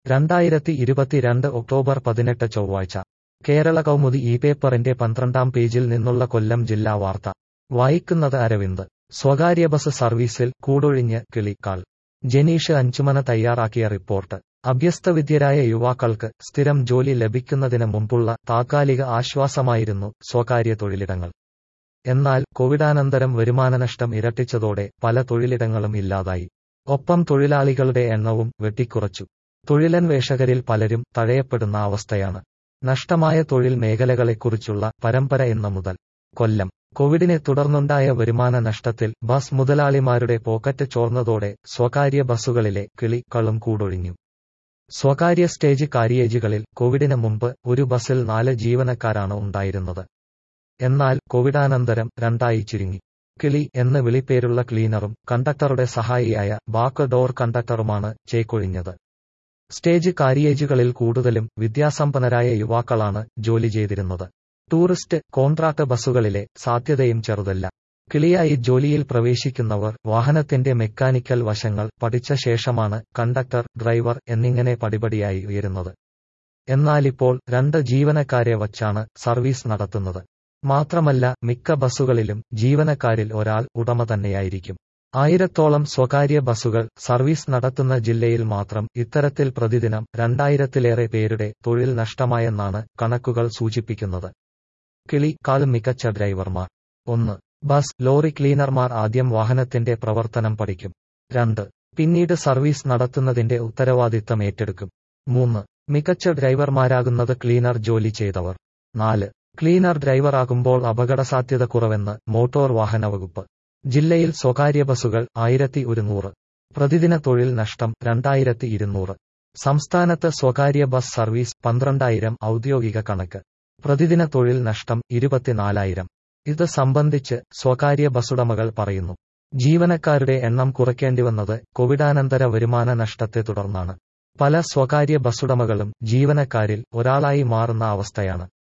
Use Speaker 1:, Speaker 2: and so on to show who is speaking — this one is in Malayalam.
Speaker 1: രണ്ടായിരത്തി ഇരുപത്തിരണ്ട് ഒക്ടോബർ പതിനെട്ട് ചൊവ്വാഴ്ച കേരള കൗമുദി ഈ പേപ്പറിന്റെ പന്ത്രണ്ടാം പേജിൽ നിന്നുള്ള കൊല്ലം ജില്ലാ വാർത്ത വായിക്കുന്നത് അരവിന്ദ് സ്വകാര്യ ബസ് സർവീസിൽ കൂടൊഴിഞ്ഞ് കിളിക്കാൾ ജനീഷ് അഞ്ചുമന തയ്യാറാക്കിയ റിപ്പോർട്ട് അഭ്യസ്തവിദ്യരായ യുവാക്കൾക്ക് സ്ഥിരം ജോലി ലഭിക്കുന്നതിന് മുമ്പുള്ള താൽക്കാലിക ആശ്വാസമായിരുന്നു സ്വകാര്യ തൊഴിലിടങ്ങൾ എന്നാൽ കോവിഡാനന്തരം വരുമാനനഷ്ടം ഇരട്ടിച്ചതോടെ പല തൊഴിലിടങ്ങളും ഇല്ലാതായി ഒപ്പം തൊഴിലാളികളുടെ എണ്ണവും വെട്ടിക്കുറച്ചു തൊഴിലന്വേഷകരിൽ പലരും തഴയപ്പെടുന്ന അവസ്ഥയാണ് നഷ്ടമായ തൊഴിൽ മേഖലകളെക്കുറിച്ചുള്ള പരമ്പര എന്ന മുതൽ കൊല്ലം കോവിഡിനെ തുടർന്നുണ്ടായ വരുമാന നഷ്ടത്തിൽ ബസ് മുതലാളിമാരുടെ പോക്കറ്റ് ചോർന്നതോടെ സ്വകാര്യ ബസ്സുകളിലെ കിളിക്കളും കൂടൊഴിഞ്ഞു സ്വകാര്യ സ്റ്റേജ് കാരിയേജുകളിൽ കോവിഡിന് മുമ്പ് ഒരു ബസ്സിൽ നാല് ജീവനക്കാരാണ് ഉണ്ടായിരുന്നത് എന്നാൽ കോവിഡാനന്തരം രണ്ടായി ചുരുങ്ങി കിളി എന്ന് വിളിപ്പേരുള്ള ക്ലീനറും കണ്ടക്ടറുടെ സഹായിയായ ബാക്ക് ഡോർ കണ്ടക്ടറുമാണ് ചേക്കൊഴിഞ്ഞത് സ്റ്റേജ് കാരിയേജുകളിൽ കൂടുതലും വിദ്യാസമ്പന്നരായ യുവാക്കളാണ് ജോലി ചെയ്തിരുന്നത് ടൂറിസ്റ്റ് കോൺട്രാക്ട് ബസ്സുകളിലെ സാധ്യതയും ചെറുതല്ല കിളിയായി ജോലിയിൽ പ്രവേശിക്കുന്നവർ വാഹനത്തിന്റെ മെക്കാനിക്കൽ വശങ്ങൾ പഠിച്ച ശേഷമാണ് കണ്ടക്ടർ ഡ്രൈവർ എന്നിങ്ങനെ പടിപടിയായി ഉയരുന്നത് എന്നാലിപ്പോൾ രണ്ട് ജീവനക്കാരെ വച്ചാണ് സർവീസ് നടത്തുന്നത് മാത്രമല്ല മിക്ക ബസ്സുകളിലും ജീവനക്കാരിൽ ഒരാൾ ഉടമ തന്നെയായിരിക്കും ആയിരത്തോളം സ്വകാര്യ ബസ്സുകൾ സർവീസ് നടത്തുന്ന ജില്ലയിൽ മാത്രം ഇത്തരത്തിൽ പ്രതിദിനം രണ്ടായിരത്തിലേറെ പേരുടെ തൊഴിൽ നഷ്ടമായെന്നാണ് കണക്കുകൾ സൂചിപ്പിക്കുന്നത് കിളി കാൽ മികച്ച ഡ്രൈവർമാർ ഒന്ന് ബസ് ലോറി ക്ലീനർമാർ ആദ്യം വാഹനത്തിന്റെ പ്രവർത്തനം പഠിക്കും രണ്ട് പിന്നീട് സർവീസ് നടത്തുന്നതിന്റെ ഉത്തരവാദിത്തം ഏറ്റെടുക്കും മൂന്ന് മികച്ച ഡ്രൈവർമാരാകുന്നത് ക്ലീനർ ജോലി ചെയ്തവർ നാല് ക്ലീനർ ഡ്രൈവറാകുമ്പോൾ അപകടസാധ്യത കുറവെന്ന് മോട്ടോർ വാഹന വകുപ്പ് ജില്ലയിൽ സ്വകാര്യ ബസ്സുകൾ ആയിരത്തി ഒരുന്നൂറ് പ്രതിദിന തൊഴിൽ നഷ്ടം രണ്ടായിരത്തി ഇരുന്നൂറ് സംസ്ഥാനത്ത് സ്വകാര്യ ബസ് സർവീസ് പന്ത്രണ്ടായിരം ഔദ്യോഗിക കണക്ക് പ്രതിദിന തൊഴിൽ നഷ്ടം ഇരുപത്തിനാലായിരം ഇത് സംബന്ധിച്ച് സ്വകാര്യ ബസ്സുടമകൾ പറയുന്നു ജീവനക്കാരുടെ എണ്ണം കുറയ്ക്കേണ്ടിവന്നത് കോവിഡാനന്തര വരുമാന നഷ്ടത്തെ തുടർന്നാണ് പല സ്വകാര്യ ബസ്സുടമകളും ജീവനക്കാരിൽ ഒരാളായി മാറുന്ന അവസ്ഥയാണ്